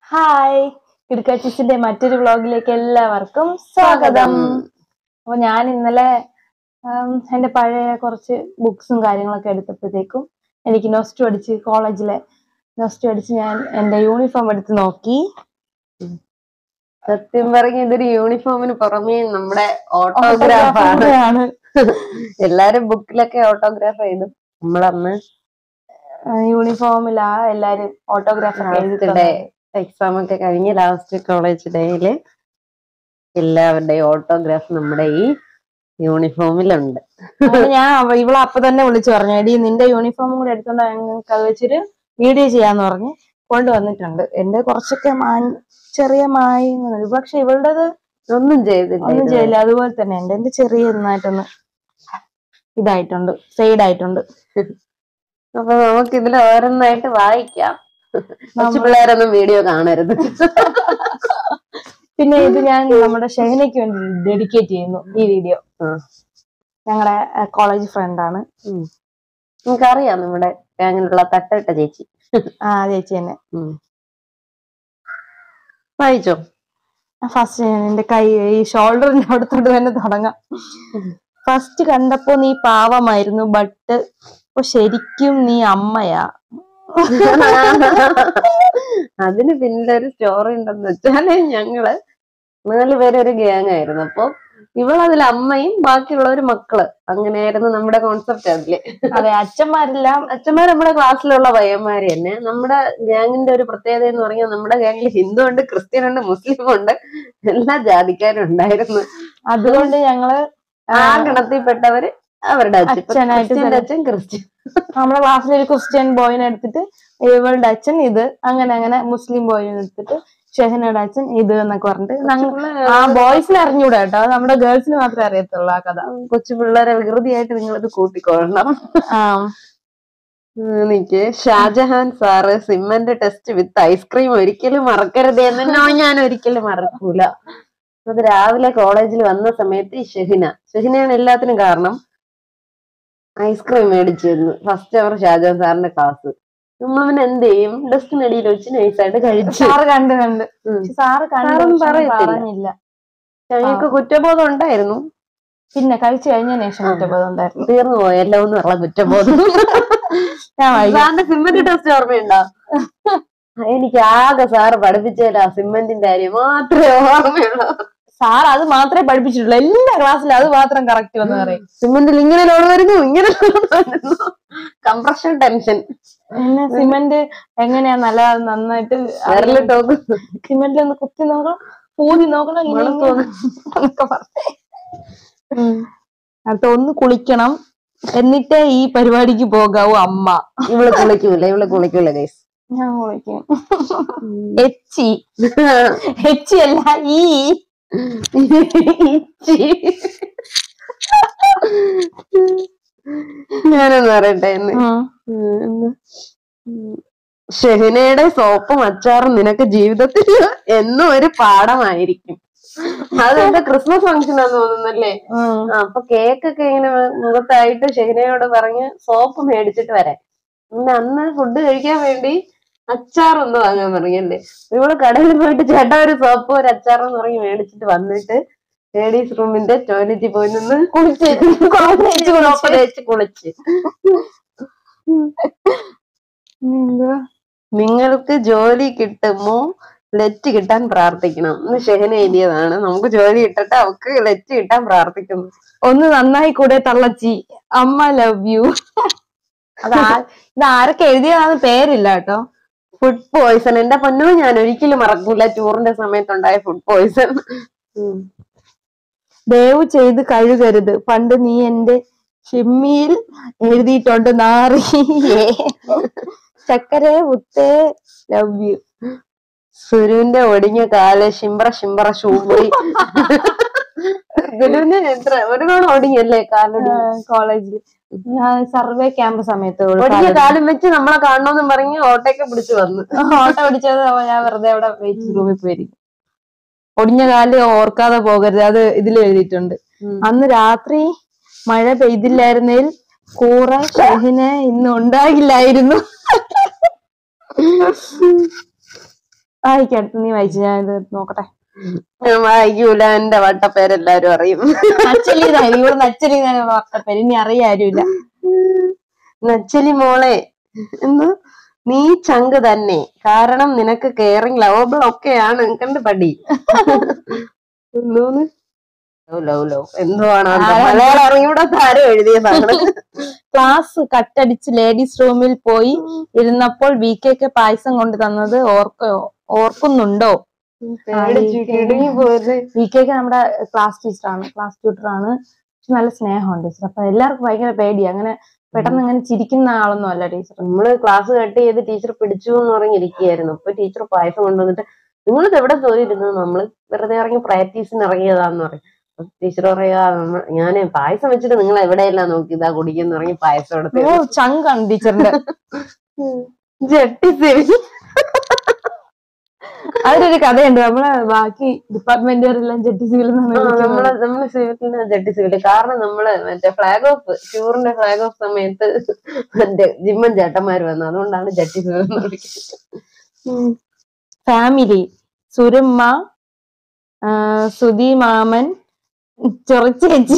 Hi കിടക്കാച്ചിസിന്റെ മറ്റൊരു വ്ളോഗിലേക്ക് എല്ലാവർക്കും സ്വാഗതം അപ്പൊ ഞാൻ ഇന്നലെ ഉം, എന്റെ പഴയ കുറച്ച് ബുക്സും കാര്യങ്ങളൊക്കെ എടുത്തപ്പോഴത്തേക്കും എനിക്ക് നൊസ്റ്റു അടിച്ച് കോളേജിലെ നൊസ്റ്റു അടിച്ച് ഞാൻ എന്റെ യൂണിഫോം എടുത്ത് നോക്കി സത്യം പറഞ്ഞ ഇതൊരു യൂണിഫോമിന് പുറമേ നമ്മുടെ ഓട്ടോഗ്രാഫ് ആണ് ആണ് എല്ലാരും ബുക്കിലൊക്കെ ഓട്ടോഗ്രാഫ് ചെയ്തു നമ്മളന്ന് യൂണിഫോമിലാ എല്ലാരും ഓട്ടോഗ്രാഫ് ഒക്കെ എഴുതി ലാസ്റ്റ് ഡേ എക്സാം ഒക്കെ കഴിഞ്ഞ് ലാസ്റ്റ് കോളേജ് ഡേയില് എല്ലാവരുടെയും ഓട്ടോഗ്രാഫ് നമ്മുടെ ഈ യൂണിഫോമിലുണ്ട് അങ്ങനെ ഞാൻ അവ- ഇവളെ അപ്പൊ തന്നെ വിളിച്ചു പറഞ്ഞു എടി നിന്റെ യൂണിഫോമും കൂടെ എടുത്തോണ്ട് ഞങ്ങൾക്ക് അത് വെച്ചൊരു വീഡിയോ ചെയ്യാന്ന് പറഞ്ഞ് കൊണ്ടുവന്നിട്ടുണ്ട് എന്റെ കുറച്ചൊക്കെ മാൻ ചെറിയ മായി പക്ഷെ ഇവളുടേത് ഒന്നും ചെയ്തില്ല ഒന്നും ഇത്. ചെയ്യില്ല അതുപോലെ തന്നെ ഉണ്ട് എന്റെ ചെറിയ നന്നായിട്ടൊന്ന് ഇതായിട്ടുണ്ട് ഫെയ്ഡ് ആയിട്ടുണ്ട് അപ്പൊ നമുക്ക് ഇതിൽ ഓരോന്നായിട്ട് വായിക്കാം കൊച്ചു പിള്ളേരൊന്നും വീഡിയോ കാണരുത് പിന്നെ ഇത് ഞാൻ നമ്മുടെ ഷെഹനയ്ക്ക് വേണ്ടി ഡെഡിക്കേറ്റ് ചെയ്യുന്നു ഈ വീഡിയോ ആ. ഞങ്ങളുടെ കോളേജ് ഫ്രണ്ടാണ് ഉം. നമുക്കറിയാം നമ്മുടെ ബാങ്കിലുള്ള തട്ടിട്ട ചേച്ചി ആ ചേച്ചി തന്നെ ഉം. വായിച്ചോ ഫസ്റ്റ് ഞാൻ എന്റെ കൈ ഈ ഷോൾഡറിന്റെ അടുത്തോട്ട് തന്നെ തുടങ്ങാം ഫസ്റ്റ് കണ്ടപ്പോ നീ പാവമായിരുന്നു ബട്ട് ഇപ്പൊ ശരിക്കും നീ അമ്മയാ അതിന് പിന്നിലൊരു സ്റ്റോറി ഉണ്ടെന്ന് വെച്ചാല് ഞങ്ങള് നാല് പേര് ഒരു ഗ്യാങ് ആയിരുന്നു അപ്പൊ ഇവളതിൽ അമ്മയും ബാക്കിയുള്ളവര് മക്കള് അങ്ങനെയായിരുന്നു നമ്മുടെ കോൺസെപ്റ്റ് അതില് അതെ അച്ഛന്മാരെല്ലാം അച്ഛന്മാർ നമ്മുടെ ക്ലാസ്സിലുള്ള പയ്യന്മാര് തന്നെ നമ്മുടെ ഗ്യാങ്ങിന്റെ ഒരു പ്രത്യേകത എന്ന് പറഞ്ഞാൽ നമ്മുടെ ഗ്യാങ്ങിൽ ഹിന്ദു ഉണ്ട് ക്രിസ്ത്യൻ ഉണ്ട് മുസ്ലിം ഉണ്ട് എല്ലാ ജാതിക്കാരും ഉണ്ടായിരുന്നു അതുകൊണ്ട് ഞങ്ങള് ആ ഗണത്തിൽപ്പെട്ടവര് അവരുടെ അച്ഛൻ ഇപ്പൊ അച്ഛനായിട്ട് ക്രിസ്ത്യന്റെ അച്ഛൻ ക്രിസ്ത്യൻ നമ്മുടെ ക്ലാസ്സിൽ ഒരു ക്രിസ്ത്യൻ ബോയിനെ എടുത്തിട്ട് ഇവളുടെ അച്ഛൻ ഇത് അങ്ങനെ അങ്ങനെ മുസ്ലിം ബോയിനെ എടുത്തിട്ട് ഷെഹനയുടെ അച്ഛൻ ഇത് എന്നൊക്കെ പറഞ്ഞിട്ട് ഞങ്ങൾ ആ ബോയ്സിന് അറിഞ്ഞൂടാ കേട്ടോ അത് നമ്മുടെ ഗേൾസിന് മാത്രമേ അറിയത്തുള്ളൂ ആ കഥ കൊച്ചു പിള്ളേരെ വികൃതിയായിട്ട് നിങ്ങളിത് കൂട്ടിക്കൊള്ളണം ആ എനിക്ക് ഷാജഹാൻ സാറ് സിമ്മന്റ് ടെസ്റ്റ് വിത്ത് ഐസ്ക്രീം ഒരിക്കലും മറക്കരുത് എന്നോ ഞാൻ ഒരിക്കലും മറക്കൂല അത് രാവിലെ കോളേജിൽ വന്ന സമയത്ത് ഈ ഷെഹിന ഷെഹിനയാണ് എല്ലാത്തിനും കാരണം ഐസ്ക്രീം മേടിച്ചിരുന്നു ഫസ്റ്റ് അവർ ഷാജഹാൻ സാറിന്റെ ക്ലാസ് നമ്മൾ പിന്നെ എന്ത് ചെയ്യും ഡെസ്കിനടിയിൽ വെച്ച് നൈസായിട്ട് കഴിച്ചു സാറ് കണ്ട് കണ്ട് ഉം. പക്ഷെ സാറ് കണ്ട് സാറൊന്നും പക്ഷെ പറയത്തില്ല. പറഞ്ഞില്ല ഞങ്ങൾക്ക് കുറ്റബോധം ഉണ്ടായിരുന്നു പിന്നെ കഴിച്ചു കഴിഞ്ഞ ശേഷം കുറ്റബോധം ഉണ്ടായിരുന്നു തീർന്നു പോയല്ലോ എന്നുള്ള കുറ്റബോധം ഞാൻ വൈകി സാറിന്റെ സിമന്റ് ടെസ്റ്റ് ഓർമ്മയുണ്ടോ എനിക്ക് ആകെ സാറ് പഠിപ്പിച്ചതില്ല സിമന്റിന്റെ കാര്യം മാത്രമേ ഓർമ്മയുള്ളൂ സാർ അത് മാത്രമേ പഠിപ്പിച്ചിട്ടുള്ളൂ എല്ലാ ക്ലാസ്സിലും അത് മാത്രം കറക്റ്റ് വന്ന് പറയും സിമന്റിൽ ഇങ്ങനെ ലോഡ് വരുന്നു ഇങ്ങനെ load വരുന്നു കംപ്രഷൻ ടെൻഷൻ പിന്നെ സിമന്റ് എങ്ങനെയാ നല്ല നന്നായിട്ട് വിരല് ടോക്ക് സിമന്റിൽ ഒന്ന് കുത്തി നോക്കണം പൂതി നോക്കണം ഇങ്ങനെ മണത്ത് ഇങ്ങനെ എന്നൊക്കെ പറഞ്ഞേ. അടുത്ത ഒന്ന് കുളിക്കണം എന്നിട്ടേ ഈ പരിപാടിക്ക് പോകാവൂ അമ്മ ഇവള് കുളിക്കൂല ഇവള് കുളിക്കൂല ഗൈസ് ഞാൻ കുളിക്കും എച്ചി എച്ചി അല്ല ഈ ഞാനൊന്ന് പറയട്ടെ എന്ന് ഉം. ഉം, എന്ന്. ഉം. ഷെഹിനയുടെ സോപ്പും അച്ചാറും നിനക്ക് ജീവിതത്തിൽ എന്നും ഒരു പാഠമായിരിക്കും അതെന്താ ക്രിസ്മസ് ഫംഗ്ഷൻ ആന്ന് തോന്നുന്നല്ലേ ഉം. ആ, അപ്പൊ കേക്ക് ഒക്കെ ഇങ്ങനെ മുഖത്തായിട്ട് ഷെഹിനയോട് പറഞ്ഞ് സോപ്പ് മേടിച്ചിട്ട് വരാൻ പിന്നെ അന്ന് ഫുഡ് കഴിക്കാൻ വേണ്ടി അച്ചാറൊന്ന് വാങ്ങാൻ പറഞ്ഞല്ലേ ഇവള് കടയിൽ പോയിട്ട് ചേട്ടാ ഒരു സോപ്പ് ഒരു അച്ചാറെന്ന് പറഞ്ഞ് മേടിച്ചിട്ട് വന്നിട്ട് ലേഡീസ് റൂമിന്റെ ടോയ്ലറ്റിൽ പോയി നിന്ന് കുളിച്ച് കുളിച്ച് സോപ്പ് തേച്ച് കുളിച്ച് എന്തുവാ? നിങ്ങൾക്ക് ജോലി കിട്ടുമോ ലെറ്റ് കിട്ടാൻ പ്രാർത്ഥിക്കണം എന്ന് ഷെഹന എഴുതിയതാണ് നമുക്ക് ജോലി കിട്ടട്ടെ അവക്ക് ലെറ്റ് കിട്ടാൻ പ്രാർത്ഥിക്കുന്നു ഒന്ന് നന്നായി കൂടെ തള്ളച്ചി അമ്മ ലവ് യു അത് ആ- ഇത് ആരൊക്കെ എഴുതിയതാന്ന് പേരില്ല കേട്ടോ ഫുഡ് പോയിസൺ എന്റെ പൊന്നോ ഞാൻ ഒരിക്കലും മറക്കൂല ടൂറിന്റെ സമയത്തുണ്ടായ ഫുഡ് പോയിസൺ ദയവ് ചെയ്ത് കഴുകരുത് പണ്ട് നീ എന്റെ ഷിമ്മിയിൽ എഴുതിയിട്ടുണ്ട് നാറിയേ ചക്കര മുത്തേ ലവ് യു സുരുവിന്റെ ഒടിഞ്ഞ കാല് ശിംബ്ര ശിംബ്ര ഷൂപോയി ഗുരുവിന് എത്ര ഒരു തവണ ഒടിഞ്ഞല്ലേ കാലൊടി കോളേജിൽ ഞാൻ സർവേ ക്യാമ്പ് സമയത്ത് ഒരു ഒടിഞ്ഞ കാലം- കാലം വെച്ച് നമ്മളെ കാണണമെന്നും പറഞ്ഞ് ഓട്ടയൊക്കെ പിടിച്ചു വന്നു ഓട്ടോ പിടിച്ചത് ഞാൻ വെറുതെ അവിടെ വെയിറ്റിംഗ് റൂമിൽ പോയിരിക്കും ഒടിഞ്ഞ കാല് ഓർക്കാതെ പോകരുത് അത് ഇതിൽ എഴുതിയിട്ടുണ്ട് ഉം. അന്ന് രാത്രി മഴ പെയ്തില്ലായിരുന്നേൽ കൂറ ഷെഹിനെ ഇന്ന് ഉണ്ടാകില്ലായിരുന്നു വായിക്കടുത്ത് നീ വായിച്ചു ഞാൻ ഇത് നോക്കട്ടെ ഞാൻ വായിക്കൂല എന്റെ വട്ടപ്പേരെല്ലാരും അറിയും നച്ചലി ഇവിടെ നച്ചലി പേര് ഇനി അറിയാരുമില്ല നച്ചലി മോളെ എന്ന് നീ ചങ്ക് തന്നെ കാരണം നിനക്ക് കെയറിങ് ലവബിൾ ഒക്കെയാണ് കണ്ട് പടി എന്തോന്ന് ലവ് ലവ് ലവ് എന്തുവാണ് അത്? ആരാ? മലയാളം അറിയൂടെ താരം എഴുതിയതാണ് ക്ലാസ് കട്ടടിച്ച് ലേഡീസ് റൂമിൽ പോയി ഇരുന്നപ്പോൾ വി കെക്ക് പായസം കൊണ്ട് തന്നത് ഓർക്കോ ഓർക്കുന്നുണ്ടോ പേടിച്ച് കിടുങ്ങി പോയത് വി കെക്ക് നമ്മുടെ ക്ലാസ് ടീച്ചറാണ് ക്ലാസ് ട്യൂട്ടറാണ് പക്ഷെ നല്ല സ്നേഹമാണ് ടീച്ചർ അപ്പൊ എല്ലാവർക്കും ഭയങ്കര പേടിയാ അങ്ങനെ പെട്ടെന്ന് അങ്ങനെ ചിരിക്കുന്ന ആളൊന്നും അല്ല ടീച്ചർ നമ്മള് ക്ലാസ് കട്ട് ചെയ്ത് ടീച്ചർ പിടിച്ചു എന്ന് പറഞ്ഞിരിക്കുകയായിരുന്നു അപ്പൊ ടീച്ചർ പായസം കൊണ്ടുവന്നിട്ട് നിങ്ങളിത് എവിടെ പോയിരുന്നു നമ്മള് വെറുതെ ഇറങ്ങി പ്രാക്ടീസിന് ഇറങ്ങിയതാന്ന് പറയും ടീച്ചർ പറയാ "നമ്മ- ഞാന് പായസം വെച്ചിട്ട് നിങ്ങൾ എവിടെയെല്ലാം നോക്കി ഇതാ കുടിക്കുന്ന പറഞ്ഞ് പായസം എടുത്ത് ഓ ചങ്കാണ് ടീച്ചറിന്റെ ജട്ടി സേവി അതിലൊരു കഥയുണ്ട് നമ്മളെ ബാക്കി ഡിപ്പാർട്ട്മെന്റുകാരെല്ലാം ജെട്ടി സിവിൽ ആ, നമ്മള് നമ്മള് സിവിലിന് ജട്ടി സിവില് കാരണം നമ്മള് മറ്റേ ഫ്ലാഗ് ഓഫ് ഷൂറിന്റെ ഫ്ലാഗ് ഓഫ് സമയത്ത് മറ്റേ ജിമ്മൻ ചേട്ടന്മാര് വന്നു അതുകൊണ്ടാണ് ജട്ടി സിവിൽ എന്ന് വിളിക്കുന്നത് ഫാമിലി സുരമ്മ ആ, സുധി മാമൻ ചൊറച്ചേച്ചി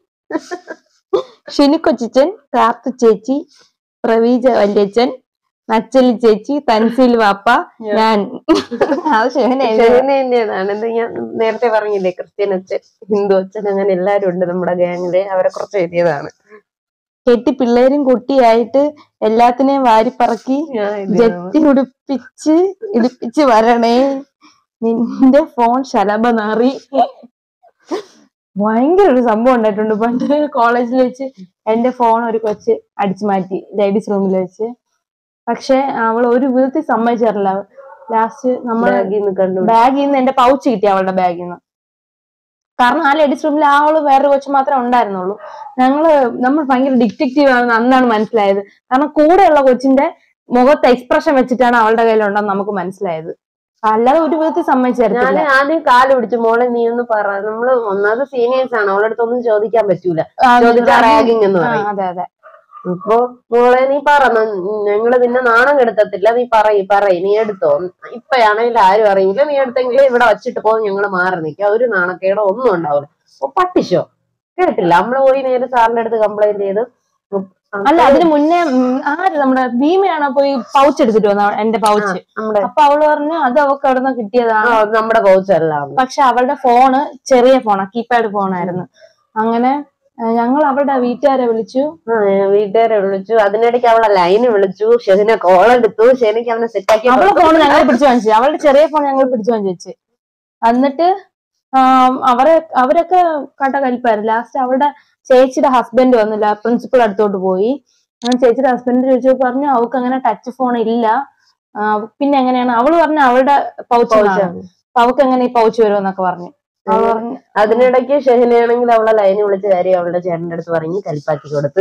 ഷിനു കൊച്ചിച്ചൻ കാർത്തു ചേച്ചി പ്രവീജ വല്യച്ചൻ നച്ചലി ചേച്ചി തൻസിൽ വാപ്പ ഞാൻ അത് ശിവനെ ഷെഹനേന്റേതാണ് ഇത് ഞാൻ നേരത്തെ പറഞ്ഞില്ലേ ക്രിസ്ത്യൻ അച്ഛൻ ഹിന്ദു അച്ഛൻ അങ്ങനെ എല്ലാരും ഉണ്ട് നമ്മുടെ ഗാങ്ങില് അവരെ കുറിച്ച് എഴുതിയതാണ് കെട്ടി പിള്ളേരും കുട്ടിയായിട്ട് എല്ലാത്തിനെയും വാരിപ്പറക്കി ഞാൻ ഇത് ജെറ്റി ഉടുപ്പിച്ച് ഇടിപ്പിച്ച് വരണേ നിന്റെ ഫോൺ ശലഭ നാറി ഭയങ്കര ഒരു സംഭവം ഉണ്ടായിട്ടുണ്ട് പണ്ട് കോളേജിൽ വെച്ച് എന്റെ ഫോൺ ഒരു കൊച്ച് അടിച്ചു മാറ്റി ലേഡീസ് റൂമിൽ വെച്ച് പക്ഷെ അവൾ ഒരു വിധത്തിൽ സമ്മതിച്ചിട്ടില്ല ലാസ്റ്റ് നമ്മൾ ബാഗിൽ നിന്ന് കണ്ടു ബാഗിൽ നിന്ന് എന്റെ പൗച്ച് കിട്ടി അവളുടെ ബാഗിൽ നിന്ന് കാരണം ആ ലേഡീസ് റൂമിൽ ആ ആള് വേറൊരു കൊച്ചു മാത്രമേ ഉണ്ടായിരുന്നുള്ളൂ ഞങ്ങള് നമ്മൾ ഭയങ്കര ഡിറ്റക്റ്റീവ് ആണെന്ന് അന്നാണ് മനസ്സിലായത് കാരണം കൂടെയുള്ള കൊച്ചിന്റെ മുഖത്ത് എക്സ്പ്രഷൻ വെച്ചിട്ടാണ് അവളുടെ കയ്യിലുണ്ടെന്ന് നമുക്ക് മനസ്സിലായത് അല്ലാതെ ഒരു വിധത്തിൽ ഞാൻ സമ്മതിച്ചായിരുന്നില്ല ആദ്യം കാല് പിടിച്ചു മോളെ നീ ഒന്ന് പറ നമ്മള് ഒന്നാമത് സീനിയേഴ്സ് ആണ് അവളുടെ അടുത്തൊന്നും ചോദിക്കാൻ പറ്റൂല ചോദിച്ചാ റാഗിങ് എന്ന് പറയും അതെ അതെ അപ്പൊ മോളെ നീ പറ ന- ഞങ്ങള് നിന്നെ നാണം കെടുത്തത്തില്ല നീ പറയ് പറയ് നീ എടുത്തോ ഇപ്പഴാണെങ്കിൽ ആരും അറിയില്ല നീ എടുത്തെങ്കിൽ ഇവിടെ വച്ചിട്ട് പോകും ഞങ്ങള് മാറി നിൽക്കാം ഒരു നാണക്കേടോ ഒന്നും ഉണ്ടാവില്ല അപ്പൊ പട്ടിഷോ കേട്ടില്ല നമ്മള് പോയി നേരെ സാറിന്റെ അടുത്ത് കംപ്ലൈന്റ് ചെയ്ത് അല്ല അതിന് മുന്നേ ഉം, ആര് നമ്മുടെ ഭീമയാണ് പോയി പൗച്ച് എടുത്തിട്ട് വന്ന എന്റെ പൗച്ച് നമ്മുടെ അപ്പൊ അവള് പറഞ്ഞു അത് അവൾക്ക് അവിടെ നിന്ന് ആ, കിട്ടിയതാണ് നമ്മുടെ കോച്ചല്ല പക്ഷെ അവളുടെ ഫോണ് ചെറിയ ഫോണാ കീപാഡ് ഫോണായിരുന്നു അങ്ങനെ ഞങ്ങൾ അവളുടെ വീട്ടുകാരെ വിളിച്ചു വീട്ടുകാരെ വിളിച്ചു അതിനിടയ്ക്ക് അവളെ ലൈന് വിളിച്ചു ഷെഹിനെ കോൾ എടുത്തു ഷെഹിനക്ക് അവനെ സെറ്റാക്കി അവളുടെ ഫോൺ ഞങ്ങൾ പിടിച്ചു വാങ്ങിച്ചു അവളുടെ ചെറിയ ഫോൺ ഞങ്ങൾ പിടിച്ചു വാങ്ങിച്ചു വെച്ച് എന്നിട്ട് ആം, അവരെ അവരൊക്കെ കണ്ട കലിപ്പായിരുന്നു ലാസ്റ്റ് അവളുടെ ചേച്ചിയുടെ ഹസ്ബൻഡ് വന്നില്ല പ്രിൻസിപ്പൾ അടുത്തോട്ട് പോയി അങ്ങനെ ചേച്ചിയുടെ ഹസ്ബൻഡ് ചോദിച്ചു പറഞ്ഞു അവൾക്ക് അങ്ങനെ ടച്ച് ഫോൺ ഇല്ല ആ, പിന്നെ എങ്ങനെയാണ് അവള് പറഞ്ഞു അവളുടെ പൗച്ച് അപ്പൊ അവൾക്ക് എങ്ങനെ ഈ പൗച്ച് വരുമെന്നൊക്കെ പറഞ്ഞു അവള് പറഞ്ഞു അതിനിടയ്ക്ക് ഷെഹിനയാണെങ്കിൽ അവളെ ലൈന് വിളിച്ച കാര്യം അവളുടെ ചേട്ടന്റെ അടുത്ത് പറഞ്ഞ് കലിപ്പാക്കി കൊടുത്ത്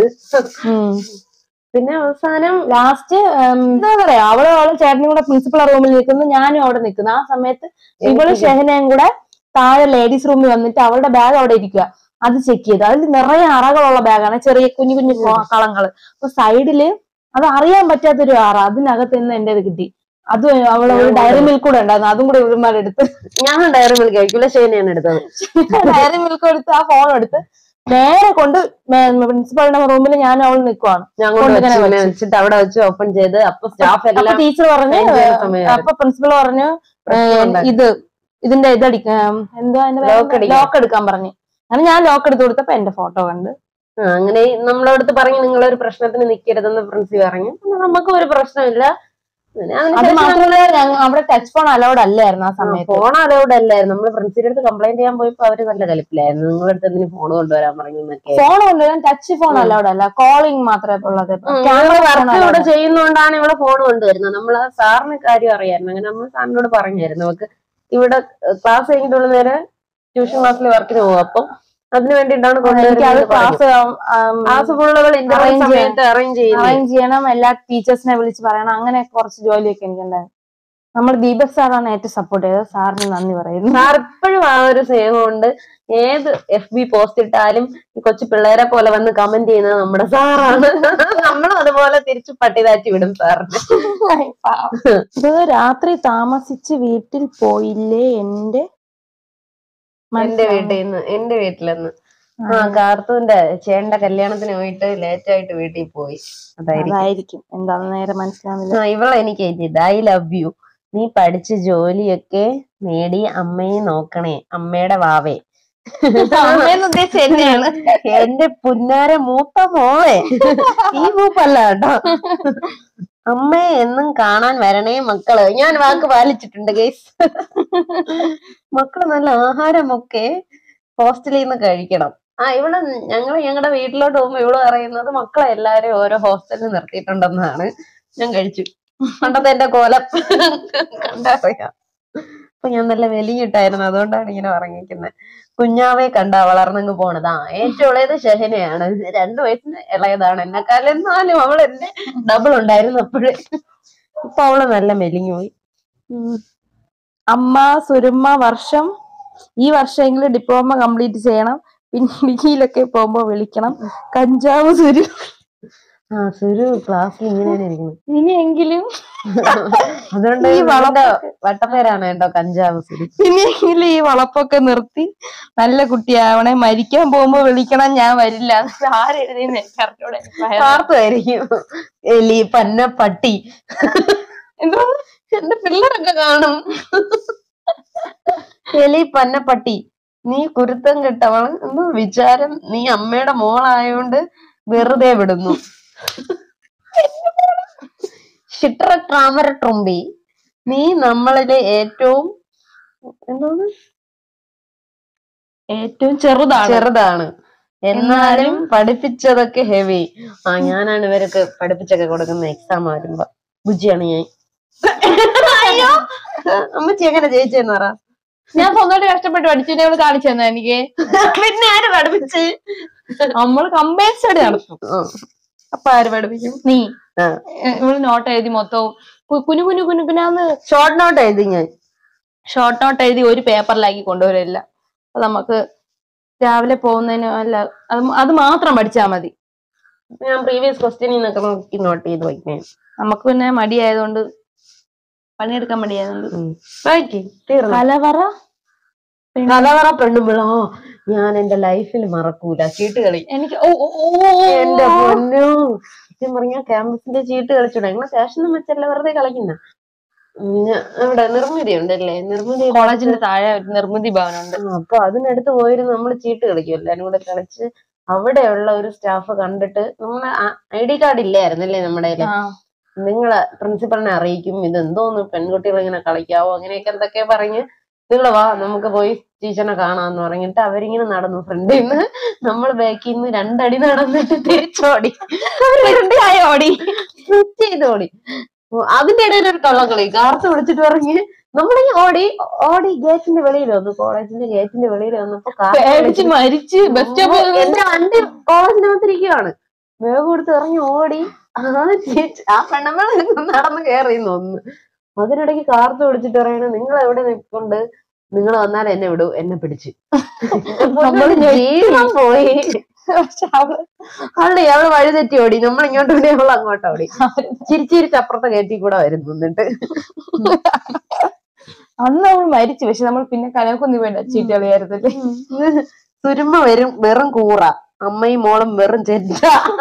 പിന്നെ അവസാനം ലാസ്റ്റ് എന്താ പറയാ അവള് അവള് ചേട്ടനും കൂടെ പ്രിൻസിപ്പൾ റൂമിൽ നിൽക്കുന്നു ഞാനും അവിടെ നിൽക്കുന്നു ആ സമയത്ത് ഇവള് എനിക്ക് ഷെഹനയും കൂടെ താഴെ ലേഡീസ് റൂമിൽ വന്നിട്ട് അവളുടെ ബാഗ് അവിടെ ഇരിക്കുക അത് ചെക്ക് ചെയ്തു അതിൽ നിറയെ അറകളുള്ള ബാഗാണ് ചെറിയ കുഞ്ഞു കുഞ്ഞു കൊ- കളങ്ങള് അപ്പൊ സൈഡില് അത് അറിയാൻ പറ്റാത്തൊരു അറ അതിനകത്ത് നിന്ന് എന്റെ കിട്ടി അത് അവള് ഒരു ഡയറി മിൽക്ക് കൂടെ ഉണ്ടായിരുന്നു അതും കൂടെ ഇവന്മാരെടുത്ത് ഞാൻ ഡയറി മിൽക്ക് കഴിക്കില്ല ഷെഹിനയാണ് എടുത്തത് ഡയറി മിൽക്ക് എടുത്ത് ആ ഫോൺ എടുത്ത് നേരെ കൊണ്ട് പ്രിൻസിപ്പളിന്റെ റൂമിൽ ഞാനും അവൾ നിൽക്കുവാണ് ഞാൻ കൊണ്ട് കൊണ്ട് വെച്ചു ഇങ്ങനെ ഇങ്ങനെ വെച്ചിട്ട് അവിടെ വെച്ച് ഓപ്പൺ ചെയ്ത് അപ്പൊ സ്റ്റാഫ് അപ്പൊ എല്ലാം ടീച്ചർ പറഞ്ഞു sign ചെയ്യുന്ന സമയമായിരുന്നു. അപ്പൊ പ്രിൻസിപ്പൾ പറഞ്ഞു പ്രശ്നം ഉണ്ടാക്കി. ഇത് ഇതിന്റെ ഇതടിക്കാം എന്താ Lock അടിക്കാൻ. ലോക്ക് എടുക്കാൻ പറഞ്ഞു അങ്ങനെ ഞാൻ ലോക്ക് എടുത്ത് കൊടുത്തപ്പോ എന്റെ ഫോട്ടോ കണ്ട് ആ, അങ്ങനെ നമ്മളെ അടുത്ത് പറഞ്ഞു നിങ്ങൾ ഒരു പ്രശ്നത്തിന് നിൽക്കരുതെന്ന് പ്രിൻസി പറഞ്ഞു പിന്നെ നമുക്ക് ഒരു പ്രശ്നമില്ല പിന്നെ അത് അതിനുശേഷം മാത്രമല്ല ഞങ്ങ- അവിടെ ടച്ച് ഫോൺ അലൗഡ് അല്ലായിരുന്നു ആ സമയത്ത് ഫോൺ അലൗഡ് അല്ലായിരുന്നു നമ്മള് പ്രിൻസിന്റെ അടുത്ത് കംപ്ലൈന്റ് ചെയ്യാൻ പോയപ്പോ അവര് നല്ല കലിപ്പിലായിരുന്നു നിങ്ങളുടെ അടുത്ത് എന്തിനു ഫോൺ കൊണ്ടുവരാൻ പറഞ്ഞു എന്നൊക്കെ ഫോൺ കൊണ്ടുവരാൻ ടച്ച് ഫോൺ അലൗഡ് അല്ല കോളിംഗ് മാത്രമേ ഉള്ളത് ക്യാമറ വർക്ക് ഇവിടെ ചെയ്യുന്നോണ്ടാണ് ഇവിടെ ഫോൺ കൊണ്ടുവരുന്നത് നമ്മൾ ആ സാറിന് കാര്യം അറിയായിരുന്നു അങ്ങനെ നമ്മൾ സാറിനോട് പറഞ്ഞായിരുന്നു നമുക്ക് ഇവിടെ ക്ലാസ് കഴിഞ്ഞിട്ടുള്ള നേരെ ട്യൂഷൻ ക്ലാസ്സിൽ വർക്കിന് പോകും അപ്പം അതിന് വേണ്ടിയിട്ടാണ് എനിക്ക് അത് കൊണ്ടുവരുന്നത് ക്ലാസ് ക്ലാസ് ഫുള്ളുകൾ ഇന്റർവ്യൂ Arrange സമയത്ത് അറേഞ്ച് ചെയ്യുന്നത് അറേഞ്ച് ചെയ്യണം എല്ലാ ടീച്ചേഴ്സിനെ വിളിച്ച് പറയണം അങ്ങനെ കുറച്ച് ജോലിയൊക്കെ എനിക്കുണ്ടായിരുന്നു നമ്മൾ ദീപക് സാറാണ് ഏറ്റവും സപ്പോർട്ട് ചെയ്തത് സാറിന് നന്ദി പറയുന്നു സാർ ഇപ്പോഴും ആ ഒരു സ്നേഹമുണ്ട് ഏത് എഫ് ബി പോസ്റ്റ് ഇട്ടാലും ഈ കൊച്ചു പിള്ളേരെ പോലെ വന്ന് കമന്റ് ചെയ്യുന്നത് നമ്മുടെ സാറാണ് നമ്മളും അതുപോലെ തിരിച്ചു പട്ടിതാറ്റി വിടും സാറിന് ഇത് രാത്രി താമസിച്ച് വീട്ടിൽ പോയില്ലേ എന്റെ എന്റെ വീട്ടിൽ നിന്ന് എന്റെ വീട്ടിലെന്ന് ആ കാർത്തൂന്റെ ചേട്ടന്റെ കല്യാണത്തിന് പോയിട്ട് ലേറ്റ് ആയിട്ട് വീട്ടിൽ പോയി അതായിരിക്കും അതായിരിക്കും എന്താന്ന് നേരെ മനസ്സിലാവുന്നില്ല ആ, ഇവളെ എനിക്ക് എഴുതിയത് ഐ ലവ് യു നീ പഠിച്ച ജോലിയൊക്കെ നേടി അമ്മയെ നോക്കണേ അമ്മയുടെ വാവേ അമ്മയെന്ന് ഉദ്ദേശിച്ച എന്നെയാണ് എന്റെ പുന്നാര മൂത്ത മോളെ ഈ മൂപ്പല്ല കേട്ടോ അമ്മയെ എന്നും കാണാൻ വരണേ മക്കള് ഞാൻ വാക്ക് പാലിച്ചിട്ടുണ്ട് ഗൈസ് മക്കള് നല്ല ആഹാരമൊക്കെ ഹോസ്റ്റലിൽ നിന്ന് കഴിക്കണം ആ ഇവിടെ ഞങ്ങള് ഞങ്ങളുടെ വീട്ടിലോട്ട് പോകുമ്പോ ഇവള് പറയുന്നത് മക്കളെ എല്ലാരും ഓരോ ഹോസ്റ്റലിൽ നിർത്തിയിട്ടുണ്ടെന്നാണ് ഞാൻ കഴിച്ചു പണ്ടത്തെ എന്റെ കോലം കണ്ടറിയാം അപ്പൊ ഞാൻ നല്ല വലിയിട്ടായിരുന്നു അതുകൊണ്ടാണ് ഇങ്ങനെ പറഞ്ഞിരിക്കുന്നത് കുഞ്ഞാവെ കണ്ട വളർന്നങ്ങ് പോണത് ആ ഏറ്റവും ഇളയത് ഷെഹനയാണ് രണ്ടു വയസ്സിന് ഇളയതാണ് എന്നെക്കാളും എന്നാലും അവൾ എന്നെ ഡബിൾ ഉണ്ടായിരുന്നു അപ്പോഴേ ഇപ്പൊ അവള് നല്ല മെലിഞ്ഞു പോയി ഉം. അമ്മ സുരുമ്മ വർഷം ഈ വർഷമെങ്കിലും ഡിപ്ലോമ കംപ്ലീറ്റ് ചെയ്യണം പിന്നെ ഡിഗ്രിയിലൊക്കെ പോകുമ്പോ വിളിക്കണം കഞ്ചാവ് സുരു ആ സുരു ക്ലാസ്സിൽ ഇങ്ങനെയാണ് ഇരിക്കുന്നത് ഇനിയെങ്കിലും അതുകൊണ്ട് ഈ ഇവളുടെ വളപ്പൊക്കെ- വട്ടപ്പേരാണ് കേട്ടോ കഞ്ചാവ് സുരു ഇനിയെങ്കിലും ഈ വളപ്പൊക്കെ നിർത്തി നല്ല കുട്ടിയാവണേ മരിക്കാൻ പോകുമ്പോ വിളിക്കണം ഞാൻ വരില്ല അത് ആരെഴുതിയെന്ന് എനിക്ക് അറിഞ്ഞൂടാ. വാർത്തയായിരിക്കും എലി പന്ന പട്ടി എന്തോ എന്റെ പിള്ളേരൊക്കെ കാണും എലി പന്ന പട്ടി നീ കുരുത്തം കെട്ടവൾ എന്ന് വിചാരം നീ അമ്മയുടെ മോളായോണ്ട് വെറുതെ വിടുന്നു ഷിട്ര ട്രാമര ട്രുമ്പി നീ നമ്മളിലെ ഏറ്റവും എന്താണ് ഏറ്റവും ചെറുതാണ് ചെറുതാണ് എന്നാലും പഠിപ്പിച്ചതൊക്കെ ഹെവി ആ ഞാനാണ് ഇവരൊക്കെ പഠിപ്പിച്ചൊക്കെ കൊടുക്കുന്ന എക്സാം വരുമ്പോ ബുജിയാണ് ഞാൻ അയ്യോ അമ്മച്ചി എങ്ങനെ ജയിച്ചെന്ന് പറ ഞാൻ സ്വന്തമായിട്ട് കഷ്ടപ്പെട്ട് പഠിച്ചിട്ട് അവള് കാണിച്ചു തന്നെ എനിക്ക് പിന്നെ ആര് പഠിപ്പിച്ച് നമ്മൾ കമ്പൈൻ സ്റ്റഡി നടത്തും ആ. അപ്പൊ ആര് പഠിപ്പിക്കും നീ ആ. ഏഹ് ഇവള് നോട്ട് എഴുതി മൊത്തവും കു- കുനു കുനു കുനു കുനാന്ന് ഷോർട്ട് നോട്ട് എഴുതി ഞാൻ ഷോർട്ട് നോട്ട് എഴുതി ഒരു പേപ്പറിലാക്കി കൊണ്ടുവരില്ല അപ്പൊ നമുക്ക് രാവിലെ പോകുന്നതിന് അല്ല അത് മ- അത് മാത്രം പഠിച്ചാൽ മതി ഞാൻ പ്രീവിയസ് ക്വസ്റ്റ്യനിൽ നിന്നൊക്കെ നോക്കി നോട്ട് ചെയ്ത് വയ്ക്കാൻ നമുക്ക് പിന്നെ മടിയായതുകൊണ്ട് പണിയെടുക്കാൻ മടിയായതുകൊണ്ട് വായിക്ക് തീർന്നു കലവറ കലവറ പെണ്ണുമ്പോഴോ ഞാൻ എന്റെ ലൈഫിൽ മറക്കൂല ചീട്ടുകളി എനിക്ക് ഓ ഓ, ഓ, ഓ, ഓ. എന്റെ പൊന്നോ സത്യം പറഞ്ഞാ ക്യാമ്പസിന്റെ ചീട്ട് കളിച്ചൂടെ ഞങ്ങളെ ഫാഷൻ വെച്ചല്ല വെറുതെ കളിക്കുന്ന ഇവിടെ നിർമ്മിതി ഉണ്ടല്ലേ നിർമ്മിതി കോളേജിന്റെ താഴെ ഒരു നിർമ്മിതി ഭവനുണ്ട് ആ, അപ്പൊ അതിനടുത്ത് പോയിരുന്ന് നമ്മൾ ചീട്ട് കളിക്കും എല്ലാരും കൂടെ കളിച്ച് അവിടെയുള്ള ഒരു സ്റ്റാഫ് കണ്ടിട്ട് നമ്മളെ ഐ ഡി കാർഡ് ഇല്ലായിരുന്നല്ലേ നമ്മുടെ കയ്യില് ആ. നിങ്ങളെ പ്രിൻസിപ്പളിനെ അറിയിക്കും ഇത് എന്തോന്ന് പെൺകുട്ടികൾ ഇങ്ങനെ കളിക്കാവോ അങ്ങനെയൊക്കെ എന്തൊക്കെ പറഞ്ഞ് നിങ്ങൾ വാ നമുക്ക് പോയി ടീച്ചറിനെ കാണാന്ന് പറഞ്ഞിട്ട് അവരിങ്ങനെ നടന്നു ഫ്രണ്ടിൽ നിന്ന് നമ്മൾ ബാക്കിൽ നിന്ന് രണ്ടടി നടന്നിട്ട് തിരിച്ചോടി തെറ്റായി ഓടി സ്വിച്ച് ചെയ്ത് ഓടി ഓ, അതിന്റെ ഇടയിൽ ഒരു കള്ളക്കളി കാർത്ത് വിളിച്ചിട്ട് പറഞ്ഞ് നമ്മളീ ഓടി ഓടി ഗേറ്റിന്റെ വെളിയിൽ വന്നു കോളേജിന്റെ ഗേറ്റിന്റെ വെളിയിൽ വന്നപ്പോ കാർത്ത് പേടിച്ച് മരിച്ച് ബസ് സ്റ്റോപ്പ് എന്റെ വണ്ടി കോളേജിനകത്തിരിക്കുകയാണ് വേഗം കൊടുത്ത് ഇറങ്ങി ഓടി ആ ചേച്ചി ആ പെണ്ണമ്മ നടന്ന് കയറി ഒന്ന് അതിനിടയ്ക്ക് കാർത്ത് പിടിച്ചിട്ട് പറയണ നിങ്ങൾ എവിടെ നിൽപ്പുണ്ട് നിങ്ങൾ വന്നാൽ എന്നെ വിടൂ എന്നെ പിടിച്ച് നമ്മള് ജീവൻ പോയി പക്ഷെ അവള് അല്ലേ അവള് വഴി തെറ്റി ഓടി നമ്മൾ ഇങ്ങോട്ട് ഓടി അവൾ അങ്ങോട്ട് ഓടി ചിരിച്ചിരിച്ച് അപ്പുറത്തെ കയറ്റി കൂടെ വരുന്നു എന്നിട്ട് അന്ന് അവൾ മരിച്ചു പക്ഷെ നമ്മൾ പിന്നെ കനകൊന്നി വേണ്ട ചീട്ട് കളിയായിരുന്നല്ലേ സുരുമ വരും വെറും കൂറ അമ്മയും മോളും വെറും ചെറ്റ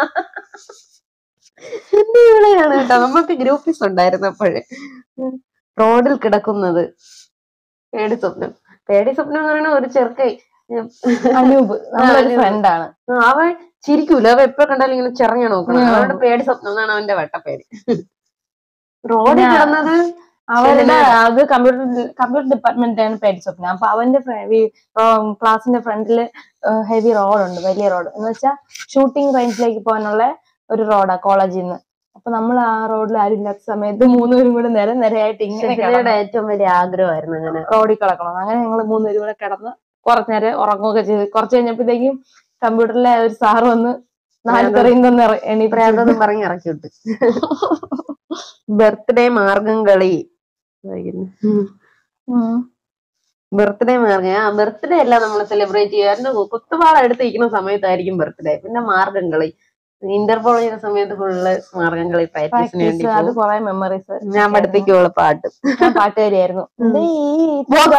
എന്നെ ഇവിടെയാണ് കേട്ടോ നമുക്ക് ഗ്രൂപ്പീസ് ഉണ്ടായിരുന്നു അപ്പോഴേ റോഡിൽ കിടക്കുന്നത് പേടി സ്വപ്നം പേടി സ്വപ്നം എന്ന് പറയുന്ന ഒരു ചെറുക്കൈ അനൂപ് നമ്മുടെ ഒരു അനൂപ്. ഫ്രണ്ടാണ് അവൻ ചിരിക്കൂല അവ എപ്പോ കണ്ടാലും ഇങ്ങനെ ചെറങ്ങി നോക്കണം ഉം. അവരുടെ പേടി സ്വപ്നം എന്നാണ് അവന്റെ വട്ടപ്പേര് റോഡിൽ പിന്നെ കിടന്നത് അവരുടെ അത് കമ്പ്യൂട്ടർ കമ്പ്യൂട്ടർ ഡിപ്പാർട്ട്മെന്റിലാണ് പേടി സ്വപ്നം അപ്പൊ അവന്റെ ക്ലാസിന്റെ ഫ്രണ്ടില് ഹെവി റോഡുണ്ട് വലിയ റോഡ് എന്ന് വെച്ചാൽ ഷൂട്ടിംഗ് റേഞ്ചിലേക്ക് പോകാനുള്ള ഒരു റോഡാ കോളേജിൽ നിന്ന് അപ്പൊ നമ്മൾ ആ റോഡിൽ ആരും ഇല്ലാത്ത സമയത്ത് മൂന്നുപേരും കൂടെ നിര നിരയായിട്ട് ഇങ്ങനെ ഷെഫിനയുടെ ഏറ്റവും വലിയ ആഗ്രഹമായിരുന്നു അങ്ങനെ റോഡിൽ കിടക്കണം അങ്ങനെ ഞങ്ങൾ മൂന്നുപേരും കൂടെ കിടന്ന് കുറച്ചു നേരം ഉറങ്ങുകയൊക്കെ ചെയ്ത് കുറച്ച് കഴിഞ്ഞപ്പോഴത്തേക്കും കമ്പ്യൂട്ടറിലെ ഒരു സാറ് വന്ന് നാല് ഭ്രാന്തൻ. തെറിയുന്ന എണീറ്റ് പ്രാന്തതും പറഞ്ഞ് ഇറക്കി വിട്ട് ബർത്ത്ഡേ മാർഗം കളി ബർത്ത്ഡേ മാർഗം ആ ബർത്ത്ഡേ അല്ല നമ്മൾ സെലിബ്രേറ്റ് ചെയ്യാറുണ്ട് കുത്തുപാള എടുത്തിരിക്കുന്ന സമയത്തായിരിക്കും ബർത്ത്ഡേ പിന്നെ മാർഗം കളി ഇന്റർപോൾ ചെയ്യുന്ന സമയത്ത് ഫുള്ള് മാർഗം കളി പ്രാക്ടീസിന് വേണ്ടി പ്രാക്ടീസ് അത് പോകും. കൊറേ മെമ്മറീസ് ഞാൻ പഠിപ്പിക്കുള്ള പാട്ട് ഞാൻ പാട്ടുകാരിയായിരുന്നു ഉം. ദേ ഈ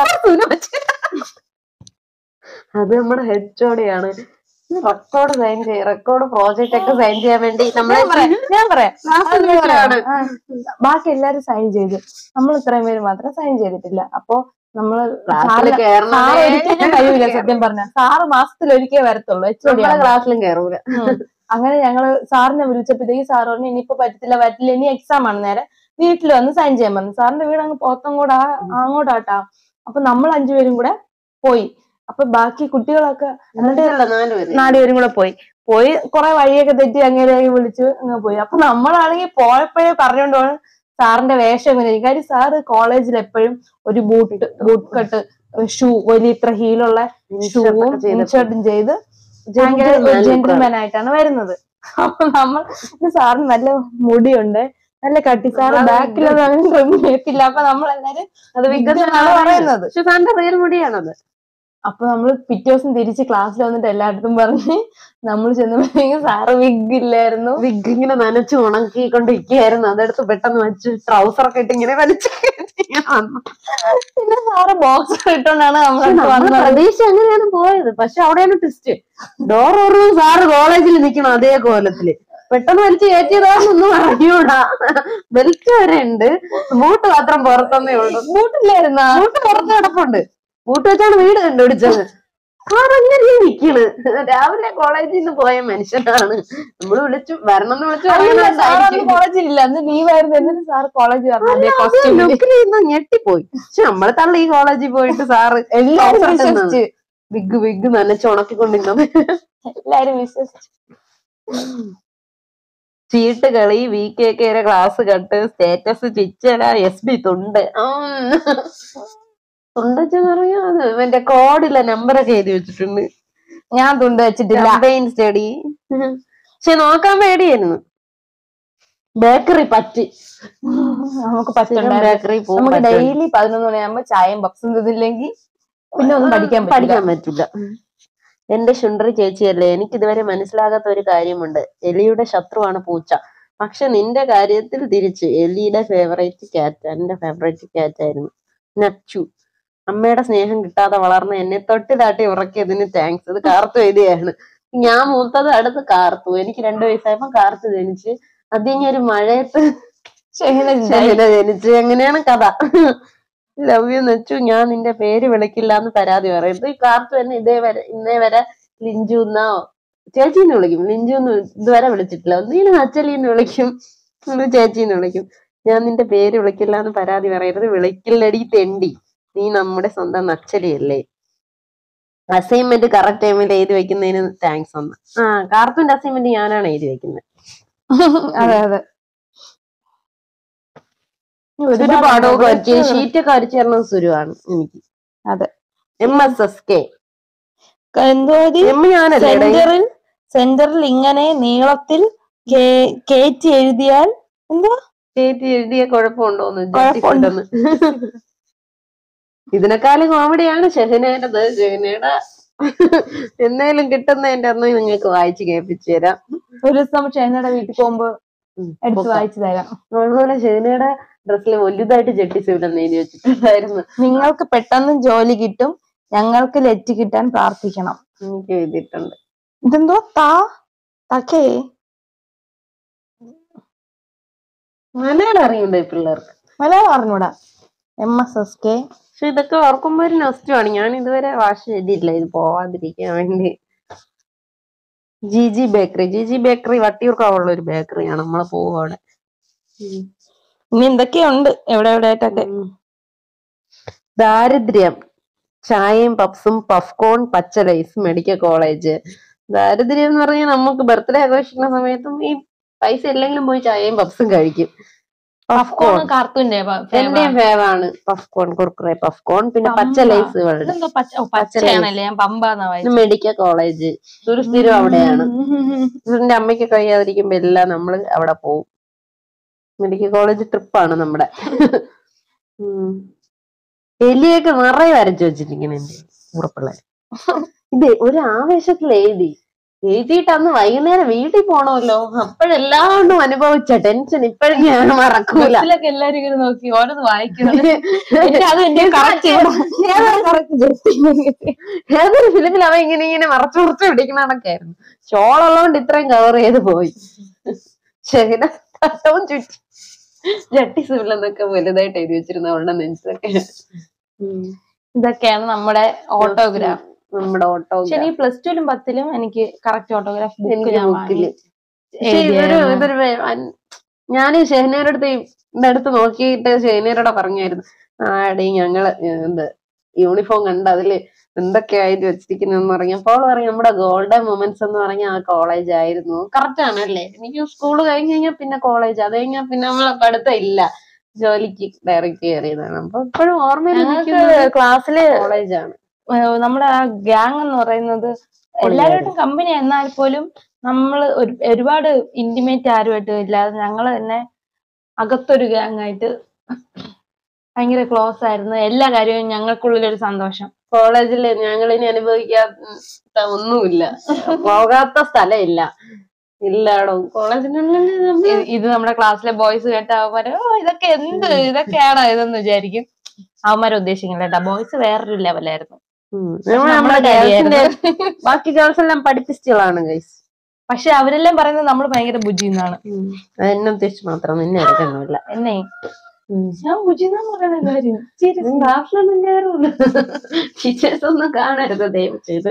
അത് നമ്മുടെ ഹെഡ്ജോടെയാണ് റെക്കോർഡ് സൈൻ ചെയ്യ റെക്കോർഡ് പ്രോജക്റ്റ് ഒക്കെ സൈൻ ചെയ്യാൻ വേണ്ടി നമ്മളെ ഞാൻ പറയാം, ഞാൻ പറയാം Class അത് ഞാൻ പറയാം. ആണ്. ആ. ബാക്കി എല്ലാരും സൈൻ ചെയ്തു നമ്മൾ ഇത്രയും പേര് മാത്രം സൈൻ ചെയ്തിട്ടില്ല അപ്പൊ നമ്മള് ക്ലാസ്സിൽ സാറിന് കയറണേ സാറ് ഒരിക്കലും കഴിയൂല സത്യം പറഞ്ഞ സാറ് മാസത്തിൽ ഒരിക്കലേ വരത്തുള്ളൂ എച്ച് നമ്മളെ ക്ലാസ്സിലും കയറൂല അങ്ങനെ ഞങ്ങള് സാറിനെ വിളിച്ചപ്പോഴത്തേക്ക് സാർ പറഞ്ഞു ഇനിയിപ്പോ പറ്റത്തില്ല പറ്റില്ല ഇനി എക്സാം ആണ് നേരെ വീട്ടിൽ വന്ന് സൈൻ ചെയ്യാൻ പറഞ്ഞു സാറിന്റെ വീട് അങ്ങ് പോത്തങ്കോടാ അങ്ങോട്ടാട്ടാ അപ്പൊ നമ്മൾ അഞ്ചുപേരും കൂടെ പോയി അപ്പൊ ബാക്കി കുട്ടികളൊക്കെ എന്നിട്ട് അല്ല നാലുപേര് നാലുപേരും കൂടെ പോയി പോയി കുറെ വഴിയൊക്കെ തെറ്റി അങ്ങനെയൊക്കെ വിളിച്ചു അങ്ങ് പോയി അപ്പൊ നമ്മളാണെങ്കിൽ പോയപ്പോഴേ പറഞ്ഞോണ്ട് പോകണം സാറിന്റെ വേഷം എങ്ങനെ കാര്യം സാറ് കോളേജിൽ എപ്പോഴും ഒരു ബൂട്ട് ബൂട്ട് കട്ട് ഷൂ വലിയ ഇത്ര ഹീലുള്ള ഷൂവും ഒക്കെ ചെയ്തപ്പോ. ഇൻഷർട്ടും ചെയ്ത് ഭയങ്കര നല്ല look ആണ്. ജെന്റിൽമാൻ ആയിട്ടാണ് വരുന്നത് അപ്പൊ നമ്മൾ ഇത് സാറിന് നല്ല മുടിയുണ്ട് നല്ല കട്ടി സാറ് നമ്മളത് ബാക്കിലൊന്നും അങ്ങനെ trim ചെയ്യത്തില്ല അപ്പൊ നമ്മളെല്ലാരും അത് വിഗ്രഹമാണ് പറയുന്നത് പക്ഷെ തന്റെ റിയൽ മുടിയാണത് അപ്പൊ നമ്മൾ പിറ്റേ ദിവസം തിരിച്ച് ക്ലാസ്സിൽ വന്നിട്ട് എല്ലായിടത്തും പറഞ്ഞ് നമ്മൾ ചെന്നപ്പോഴത്തേക്കും സാറ് വിഗ് ഇല്ലായിരുന്നു വിഗ് ഇങ്ങനെ നനച്ച് ഉണക്കിക്കൊണ്ടിരിക്കുകയായിരുന്നു അതെടുത്ത് പെട്ടെന്ന് വെച്ച് ട്രൗസർ ഒക്കെ ഇട്ട് ഇങ്ങനെ വലിച്ച് കയറ്റി ഇങ്ങനെ വന്നു. പിന്നെ സാറ് ബോക്സ് ഇട്ടോണ്ടാണ് പക്ഷെ നമ്മൾ നമ്മള് വന്നത് പ്രതീക്ഷ അങ്ങനെയാണ് പോയത് പക്ഷെ അവിടെയാണ് ട്വിസ്റ്റ് ഡോർ ഓർമ്മ സാറ് കോളേജിൽ നിൽക്കണം അതേ കോലത്തില് പെട്ടെന്ന് വലിച്ച് കയറ്റിയതാണെന്നൊന്നും അറിയൂടാ ബെൽറ്റ് വരെ ഉണ്ട് ബൂട്ട് മാത്രം പുറത്തന്നേ ഉള്ളൂ ബൂട്ടില്ലായിരുന്ന ബൂട്ട് പുറത്ത് കിടപ്പുണ്ട് ബൂട്ട് വെച്ചാണ് വീട് കണ്ടുപിടിച്ചത് സാറങ്ങനെ നിക്കണ് രാവിലെ കോളേജിൽ നിന്ന് പോയ മനുഷ്യനാണ് നമ്മള് വിളിച്ചു വരണം എന്ന് വിളിച്ചു പറയുന്നുണ്ടായിരിക്കും. കോളേജിൽ ഇല്ല അന്ന് ലീവായിരുന്നു എന്നിട്ട് സാർ കോളേജ് പറഞ്ഞു അതേ കോസ്റ്റ്യൂം ലുക്കിൽ നിന്ന് ഞെട്ടിപ്പോയി പക്ഷെ നമ്മള് തള്ളി ഈ കോളേജിൽ പോയിട്ട് സാറ് എല്ലാരും Comfort വിശ്വസിച്ച് വിഗ് വിഗ് നനച്ച് ഉണക്കിക്കൊണ്ടിരുന്നത് എല്ലാരും വിശ്വസിച്ചു ചീട്ട് കളി വി കെ കെയുടെ ക്ലാസ് കട്ട് സ്റ്റാറ്റസ് ചിച്ചല എസ് ബി തുണ്ട് ഉം. തുണ്ടച്ച് പറയാ അത് എന്റെ കോഡിലെ നമ്പറൊക്കെ എഴുതി വെച്ചിട്ടുണ്ട് ഞാൻ തുണ്ട് വെച്ചിട്ടില്ല കമ്പൈൻ സ്റ്റഡി പക്ഷെ നോക്കാൻ പേടിയായിരുന്നു ബേക്കറി പറ്റി നമുക്ക് പറ്റുണ്ടായിരുന്നു ബേക്കറി നമുക്ക് ഡെയിലി പതിനൊന്ന് മണിയാകുമ്പോ ചായയും പപ്സും തിന്നില്ലെങ്കിൽ പിന്നെ ഒന്നും പഠിക്കാൻ പറ്റില്ല പഠിക്കാൻ പറ്റില്ല എന്റെ ശുണ്ടറി ചേച്ചിയല്ലേ എനിക്ക് ഇതുവരെ മനസ്സിലാകാത്ത ഒരു കാര്യമുണ്ട് എലിയുടെ ശത്രുവാണ് പൂച്ച പക്ഷെ നിന്റെ കാര്യത്തിൽ തിരിച്ച് എലിയുടെ ഫേവറേറ്റ് ക്യാറ്റ് എന്റെ ഫേവറേറ്റ് ക്യാറ്റ് ആയിരുന്നു നച്ചു അമ്മയുടെ സ്നേഹം കിട്ടാതെ വളർന്ന എന്നെ തൊട്ടി താട്ടി ഉറക്കിയതിന് താങ്ക്സ് ഇത് കാർത്തു എഴുതിയാണ് ഞാൻ മൂത്തത് അടുത്ത് കാർത്തു എനിക്ക് രണ്ടു വയസ്സായപ്പോ കാർത്തു ജനിച്ച് അത് ഇനി ഒരു മഴയത്ത് ശരി ശൈല ജനിച്ചു എങ്ങനെയാണ് കഥ ലവ് യു നച്ചു ഞാൻ നിന്റെ പേര് വിളിക്കില്ല എന്ന് പരാതി പറയുന്നത് ഈ കാർത്തു തന്നെ ഇതേ വരെ ഇന്നേ വരെ ലിഞ്ചു എന്നോ ചേച്ചിന്ന് വിളിക്കും ലിഞ്ചു എന്ന് ഇതുവരെ വിളിച്ചിട്ടില്ല ഒന്നിനും നച്ചലിന്ന് വിളിക്കും ഒന്ന് ചേച്ചിന്ന് വിളിക്കും ഞാൻ നിന്റെ പേര് വിളിക്കില്ല എന്ന് പരാതി പറയരുത് വിളിക്കില്ലടി തെണ്ടി നീ നമ്മുടെ സ്വന്തം നച്ചലിയല്ലേ അസൈൻമെന്റ് കറക്റ്റ് ടൈമിൽ എഴുതി വെക്കുന്നതിന് താങ്ക്സ് ഒന്ന് ആ കാർത്തുവിന്റെ അസൈൻമെന്റ് ഞാനാണ് എഴുതി വെക്കുന്നത് അതെ അതെ ഒരു പാടമൊക്കെ വരച്ച് ഷീറ്റ് ഒക്കെ വരച്ചു തരുന്നത് സുരുവാണ് എനിക്ക് അതെ. എം എസ് എസ് കെ എന്തോ എം ഞാനല്ലേ എടാ? സെന്ററിൽ സെന്ററിൽ ഇങ്ങനെ നീളത്തിൽ കേ- കേറ്റി എഴുതിയാൽ എന്തോ ചേച്ചി എഴുതിയ കുഴപ്പമുണ്ടോന്ന് കുഴപ്പമുണ്ട്. ജഡ്ജിക്കുണ്ടെന്ന് ഇതിനെക്കാളും കോമഡിയാണ് ഷെഹനേടത് ഷെഹനയുടെ എന്നേലും കിട്ടുന്നതിന്റെ അന്ന് നിങ്ങൾക്ക് വായിച്ച് കേൾപ്പിച്ചു തരാം ഒരു ദിവസം ഷെഹനയുടെ വീട്ടിൽ പോകുമ്പോ ഉം, എടുത്ത് പൊക്കാം. വായിച്ചു തരാം അതുപോലെ ഷെഹനയുടെ ഡ്രസ്സിൽ വലുതായിട്ട് ജെട്ടി സിവിലെന്ന് എഴുതി വെച്ചിട്ടുണ്ടായിരുന്നു നിങ്ങൾക്ക് പെട്ടെന്ന് ജോലി കിട്ടും ഞങ്ങൾക്ക് ലെറ്റ് കിട്ടാൻ പ്രാർത്ഥിക്കണം എനിക്ക് എഴുതിയിട്ടുണ്ട് ഇതെന്തോ താ തക്കേ മലയാളം അറിയണ്ടേ പിള്ളേർക്ക് മലയാളം അറിഞ്ഞൂടാ എം എസ് എസ് കെ പക്ഷെ ഇതൊക്കെ ഓർക്കുമ്പോ ഒരു നൊസ്റ്റുമാണ് ഞാൻ ഇതുവരെ വാഷ് ചെയ്തിട്ടില്ല ഇത് പോവാതിരിക്കാൻ വേണ്ടി G G bakery G G bakery വട്ടിയൂർക്കാവുള്ള ഒരു ബേക്കറിയാണ് നമ്മളെ പോവും അവിടെ ഇനി എന്തൊക്കെയുണ്ട് എവിടെ എവിടെ ആയിട്ടൊക്കെ ഉം. ദാരിദ്ര്യം ചായയും പപ്സും പഫ്കോൺ പച്ച ലൈസ് മെഡിക്കൽ കോളേജ് ദാരിദ്ര്യം എന്ന് പറഞ്ഞാൽ നമുക്ക് ബർത്ത്ഡേ ആഘോഷിക്കുന്ന സമയത്തും ഈ പൈസ ഇല്ലെങ്കിലും പോയി ചായയും പപ്സും കഴിക്കും പഫ്കോൺ കാർത്തൂന്റെ എന്റെയും ഫേവാണ് പഫ്കോൺ കുർക്കുറെ പഫ്കോൺ പിന്നെ പച്ച പമ്പ. ലൈസുകളുടെ ഇതെന്തോ പച്ച ഓ, പച്ചയാണല്ലേ ഞാൻ പമ്പാന്നാ വായിച്ചത് മെഡിക്കൽ കോളേജ് ഒരു സ്ഥിരം അവിടെയാണ് എന്റെ അമ്മയ്ക്ക് കഴിയാതിരിക്കുമ്പോ എല്ലാം നമ്മള് അവിടെ പോവും മെഡിക്കൽ കോളേജ് ട്രിപ്പാണ് നമ്മുടെ ഉം. എലിയൊക്കെ നിറയെ വരച്ചു വെച്ചിരിക്കണ എന്റെ ഉറപ്പിള്ളേർ ഇത് ഒരു ആവേശത്തിൽ എഴുതി എഴുതിയിട്ട് അന്ന് വൈകുന്നേരം വീട്ടിൽ പോണമല്ലോ അപ്പോഴെല്ലാണ്ടും അനുഭവിച്ച ടെൻഷൻ ഇപ്പോഴും ഞാൻ മറക്കൂല ബസ്സിലൊക്കെ എല്ലാരും ഇങ്ങനെ നോക്കി ഓരോന്ന് വായിക്കുന്നത് എനിക്ക് അത് എന്റെ കറക്റ്റ് ഏതൊരു ഫിലിമിൽ അവൻ ഇങ്ങനെ ഇങ്ങനെ മറച്ചു മറച്ചു പിടിക്കണ കണക്കായിരുന്നു ഷോളുള്ളതുകൊണ്ട് ഇത്രയും കവർ ചെയ്ത് പോയി ശരിന തട്ടവും ചുറ്റി ജട്ടി സിവിലെന്നൊക്കെ വലുതായിട്ട് എഴുതി വെച്ചിരുന്ന അവളുടെ നെഞ്ചൊക്കെ ഇതൊക്കെയാണ് നമ്മുടെ ഓട്ടോഗ്രാഫ് നമ്മുടെ ഓട്ടോ പക്ഷെ എനിക്ക് പ്ലസ് ടുവിലും പത്തിലും എനിക്ക് കറക്റ്റ് ഓട്ടോഗ്രാഫ് ബുക്ക് എനിക്ക് ഞാൻ ബുക്കില് വാങ്ങി പക്ഷെ ഇതൊരു എഴുതിയായിരുന്നു. ഇതൊരു വേ- അൻ- ഞാന് ഷെഹനയുടെ അടുത്ത് ഇതിന്റെ അടുത്ത് നോക്കിയിട്ട് ഷെഹനയോടെ പറഞ്ഞായിരുന്നു ആടി ഞങ്ങള് എന്ത് യൂണിഫോം കണ്ട് അതില് എന്തൊക്കെയാ എഴുതി വെച്ചിരിക്കുന്നെന്ന് പറഞ്ഞപ്പോൾ അവള് പറഞ്ഞു നമ്മുടെ ഗോൾഡൻ മൊമെന്റ്സ് എന്ന് പറഞ്ഞ ആ കോളേജ് ആയിരുന്നു കറക്റ്റ് ആണല്ലേ എനിക്ക് സ്കൂൾ കഴിഞ്ഞ് കഴിഞ്ഞാൽ പിന്നെ കോളേജ് അത് കഴിഞ്ഞാൽ പിന്നെ നമ്മളെ പഠിത്തം ഇല്ല ജോലിക്ക് ഡയറക്റ്റ് കയറിയതാണ് അപ്പൊ ഇപ്പോഴും ഓർമ്മയിൽ ഞങ്ങൾക്ക് ക്ലാസ്സില് കോളേജാണ് ഏഹ് നമ്മുടെ ആ ഗ്യാങ് എന്ന് പറയുന്നത് എല്ലാവരോടും കമ്പനി എന്നാൽ പോലും നമ്മൾ ഒരുപാട് ഇന്റിമേറ്റ് ആരുമായിട്ടും ഇല്ലാതെ ഞങ്ങൾ തന്നെ അകത്തൊരു ഗ്യാങ് ആയിട്ട് ഭയങ്കര ക്ലോസ് ആയിരുന്നു എല്ലാ കാര്യവും ഞങ്ങൾക്കുള്ളിലൊരു സന്തോഷം കോളേജിൽ ഞങ്ങൾ ഇനി അനുഭവിക്കാത്ത ഒന്നുമില്ല പോകാത്ത സ്ഥലമില്ല ഇല്ലാടോ കോളേജിനുള്ളിൽ നമ്മൾ ഇത് ഇത് നമ്മുടെ ക്ലാസ്സിലെ ബോയ്സ് കേട്ട അവന്മാര് ഓ ഇതൊക്കെ എന്ത് ഇതൊക്കെയാണോ ഇതെന്ന് വിചാരിക്കും അവന്മാരെ ഉദ്ദേശിക്കുന്നില്ല കേട്ടോ ബോയ്സ് വേറൊരു ലെവലായിരുന്നു നമ്മൾ നമ്മുടെ ഗേൾസിന്റെ ബാക്കി ഗേൾസ് എല്ലാം പഠിപ്പിസ്റ്റുകളാണ് ഗൈസ് പക്ഷെ അവരെല്ലാം പറയുന്നത് നമ്മൾ ഭയങ്കര ബുജി എന്നാണ് എന്നെ ഉദ്ദേശിച്ച് മാത്രം നിന്നെ എടുക്കുന്നില്ല എന്നെ ഞാൻ ബുജി എന്നാണ് പറയുന്ന കാര്യം Seriously. ക്ലാസ്സിലൊന്നും കയറൂല ടീച്ചേഴ്സ് ഒന്നും കാണരുത് ദയവ് ചെയ്ത്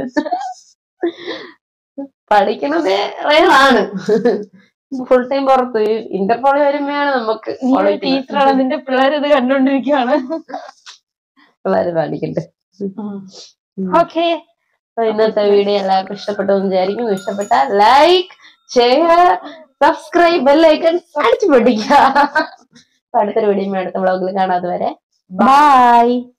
പഠിക്കണതേ റയറാണ് ഫുൾ ടൈം പുറത്ത് ഇന്റർപോളി വരുമ്പോഴാണ് നമുക്ക് നീ ഒരു ടീച്ചറാണ് നിന്റെ പിള്ളേർ ഇത് കണ്ടോണ്ടിരിക്കുകയാണ് പിള്ളേര് പഠിക്കട്ടെ ഓക്കെ അപ്പൊ ഇന്നത്തെ വീഡിയോ എല്ലാവർക്കും ഇഷ്ടപ്പെട്ടു എന്ന് വിചാരിക്കുന്നു ഇഷ്ടപ്പെട്ടാൽ ലൈക്ക് ഷെയർ സബ്സ്ക്രൈബ് ബെല്ലൈക്കൺ അടിച്ചു പൊട്ടിക്കുക അപ്പൊ അടുത്തൊരു വീഡിയോ അടുത്ത വ്ളോഗിൽ കാണാതെ വരെ ബൈ